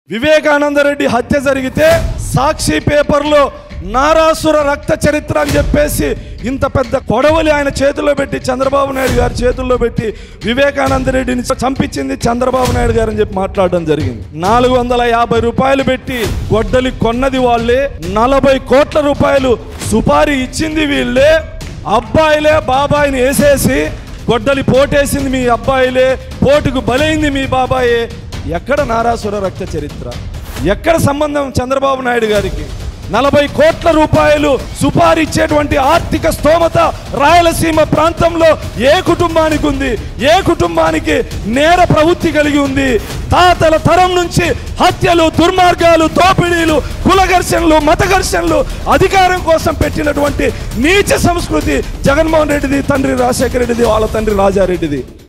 వివేకానందరెడ్డి హత్య జరిగితే సాక్షి పేపర్లో నారాసుర రక్త చరిత్ర అని చెప్పేసి ఇంత పెద్ద కొడవలి ఆయన చేతిలో పెట్టి చంద్రబాబు నాయుడు గారి చేతుల్లో పెట్టి వివేకానందరెడ్డిని చంపించింది చంద్రబాబు నాయుడు గారు అని చెప్పి మాట్లాడడం జరిగింది నాలుగు వందల యాభై రూపాయలు పెట్టి గొడ్డలి కొన్నది వాళ్ళే నలభై కోట్ల రూపాయలు సుపారీ ఇచ్చింది వీళ్ళే అబ్బాయిలే బాబాయిని వేసేసి గొడ్డలి పోటేసింది మీ అబ్బాయిలే పోటుకు బలైంది మీ బాబాయే ఎక్కడ నారాసుర రక్త చరిత్ర ఎక్కడ సంబంధం చంద్రబాబు నాయుడు గారికి నలభై కోట్ల రూపాయలు సుపారీ ఇచ్చేటువంటి ఆర్థిక స్తోమత రాయలసీమ ప్రాంతంలో ఏ కుటుంబానికి ఉంది ఏ కుటుంబానికి నేర ప్రవృత్తి కలిగి ఉంది తాతల తరం నుంచి హత్యలు దుర్మార్గాలు దోపిడీలు కుల ఘర్షణలు మత ఘర్షణలు అధికారం కోసం పెట్టినటువంటి నీచ సంస్కృతి జగన్మోహన్ రెడ్డిది తండ్రి రాజశేఖర రెడ్డిది వాళ్ళ తండ్రి రాజారెడ్డిది